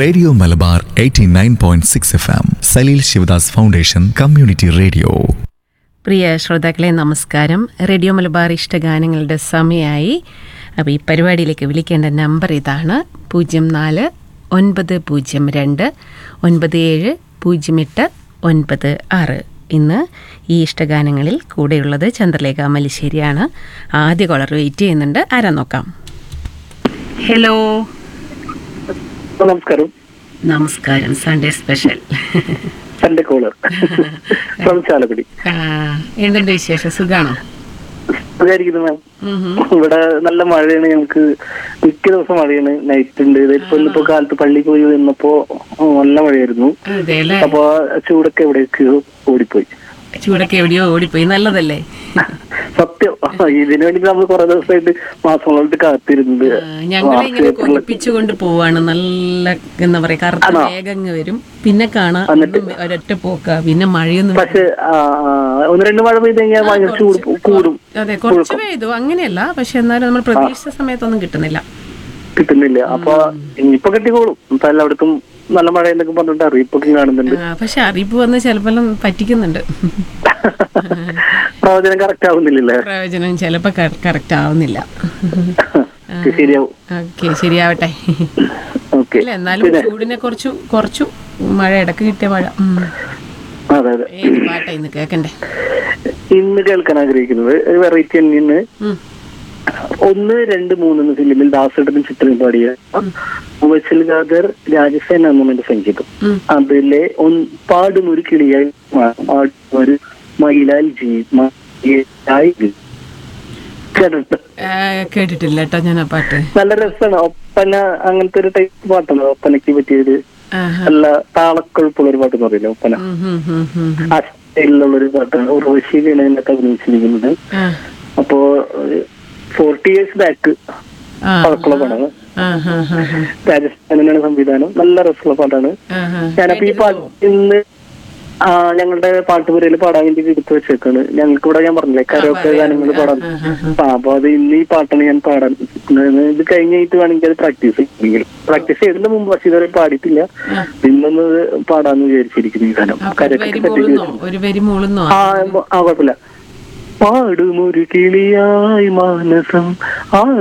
Radio Malabar 89.6 F M Saleel Shivadas foundation community radio പ്രിയ ശ്രോതാക്കളെ നമസ്കാരം റേഡിയോ മലബാർ ഇഷ്ടഗാനങ്ങളുടെ സമയമായി അപ്പോൾ ഈ പരിപാടിയിലേക്ക് വിളിക്കേണ്ട നമ്പർ ഇതാണ് പൂജ്യം നാല് ഒൻപത് പൂജ്യം രണ്ട് ഒൻപത് ഏഴ് പൂജ്യം എട്ട് ഒൻപത് ആറ് ഇന്ന് ഈ ഇഷ്ടഗാനങ്ങളിൽ കൂടെയുള്ളത് ചന്ദ്രലേഖ മലിശ്ശേരിയാണ് ആദ്യ കോളർ വെയിറ്റ് ചെയ്യുന്നുണ്ട് ആരാ നോക്കാം ഹലോ നമസ്കാരം നമസ്കാരം Sunday special Sunday caller from Chalakudy എന്തുണ്ട് വിശേഷം സുഖാണോ വിചാരിക്കുന്നു മാം ഉം ഹും. ഇവിടെ നല്ല മഴയാണ് ഞങ്ങൾക്ക് മിക്ക ദിവസം മഴയാണ് നൈറ്റ് ഉണ്ട് ഇതിപ്പോ ഇന്നിപ്പോ കാലത്ത് പള്ളിക്ക് പോയി വന്നപ്പോ നല്ല മഴയായിരുന്നു അതെ അല്ലേ അപ്പൊ ആ ചൂടൊക്കെ എവിടേക്ക് ഓടിപ്പോയി ചൂടൊക്കെ എവിടെയോ ഓടിപ്പോയി നല്ലതല്ലേ സത്യം ഇതിനു വേണ്ടി നമ്മൾ കുറെ ദിവസമായിട്ട് മാസങ്ങളായിട്ട് കാത്തിരുന്നത് ഞങ്ങളെ ഇങ്ങനെ കൊതിപ്പിച്ചുകൊണ്ട് പോവാണ് നല്ല എന്താ പറയാ കറുത്ത ആണോ? വേഗങ്ങ് വരും പിന്നെ കാണാം എന്നിട്ട്? ഒന്നും ഒരൊറ്റ പോക്ക പിന്നെ മഴയൊന്നും പക്ഷെ ആ, ആ, ഒന്ന് രണ്ട് മഴ പെയ്ത് കഴിഞ്ഞാൽ ഭയങ്കര ചൂട് കൂടും അതെ കുറച്ച് പെയ്തു അങ്ങനെയല്ല പക്ഷെ എന്നാലും നമ്മൾ പ്രതീക്ഷിച്ച സമയത്തൊന്നും കിട്ടുന്നില്ല കിട്ടുന്നില്ല അപ്പൊ ഇനിയിപ്പൊ കിട്ടിക്കോളും ഇപ്പൊ എല്ലായിടത്തും നല്ല മഴ എന്നൊക്കെ പറഞ്ഞിട്ട് അറിയിപ്പൊക്കെ കാണുന്നുണ്ട് ആ, പക്ഷെ അറിയിപ്പ് വന്ന് ചിലപ്പോൾ പറ്റിക്കുന്നുണ്ട് പ്രവചനം കറക്റ്റ് ആവുന്നില്ലല്ലേ പ്രയോജനം ചിലപ്പോൾ കറക്റ്റ് ആവുന്നില്ല ശരിയാവും ഓക്കെ ശരിയാവട്ടെ ഓക്കെ ഇല്ല എന്നാലും ചൂടിനെ കുറച്ചു കുറച്ചു മഴ ഇടക്ക് കിട്ടിയ മഴ ഉം. അതെ അതെ ഏത് പാട്ടാ ഇന്ന് കേക്കണ്ടേ ഇന്ന് കേൾക്കാൻ ആഗ്രഹിക്കുന്നത് ഒരു വെറൈറ്റി തന്നെയാണ് ഉം. ഒന്ന് രണ്ട് മൂന്ന് എന്ന ഫിലിമിൽ ദാസേട്ടനും ചിത്രം പാടിയ മുവച്ചൽ ഖാദർ രാജസേന എന്ന സംഗീതം ഉം. അതിലെ ഒന്ന് പാടും ഒരു കിളിയായി മാ- പാടും ഒരു മയിലാൽ ജി മയിലായി ജി. കേട്ടിട്ട് ആ, കേട്ടിട്ടില്ല കേട്ടോ ഞാൻ ആ പാട്ട് നല്ല രസമാണ് ഒപ്പന അങ്ങനത്തെ ഒരു ടൈപ്പ് പാട്ടാണ് ഒപ്പനയ്ക്ക് പറ്റിയൊരു ആഹാ. നല്ല താളക്കൊഴുപ്പുള്ള ഒരു പാട്ട് എന്ന് പറയില്ല ഒപ്പന ഉം, ഉം, ഉം, ഉം, ഉം. ആ സ്റ്റൈലിലുള്ള ഒരു പാട്ടാണ് ഉർവശിയിലാണ് ഇതിനകത്ത് അഭിനയിച്ചിരിക്കുന്നത് ആ, അപ്പോ ഫോർട്ടി ഇയേഴ്സ് ബാക്ക് ആ, പഴക്കമുള്ള പാട്ടാണ് ആ, ആ, ആ, ആ. രാജസ്ഥാനാണ് സംവിധാനം നല്ല രസമുള്ള പാട്ടാണ് ആഹാ. ഞാനപ്പോ ഈ പാട്ട് ഇന്ന് ആ ഞങ്ങളുടെ പാട്ടുപുരയിൽ പാടാൻ വേണ്ടി എടുത്തു വെച്ചേക്കാണ് ഞങ്ങൾക്ക് ഇവിടെ ഞാൻ പറഞ്ഞില്ലേ കരോക്കെ ഗാനങ്ങൾ പാടാൻ ആ അപ്പൊ അത് ഇന്ന് ഈ പാട്ടാണ് ഞാൻ പാടാൻ ഉദ്ദേശിക്കുന്നത്. ഇത് കഴിഞ്ഞിട്ട് വേണമെങ്കിൽ അത് പ്രാക്ടീസ് ചെയ്യെങ്കിലും പ്രാക്ടീസ് ചെയ്തതിന് മുമ്പ് പക്ഷെ ഇതുവരെ പാടിയിട്ടില്ല ആ. ഇന്നൊന്ന് പാടാന്ന് വിചാരിച്ചിരിക്കുന്നു ഈ ഗാനം അപ്പൊ ഒരു വരി മൂളുന്നോ ഒരു വരി മൂളുന്നോ ആ ആ കുഴപ്പമില്ല പാടുമൊരു കിളിയായി മാനസം ആ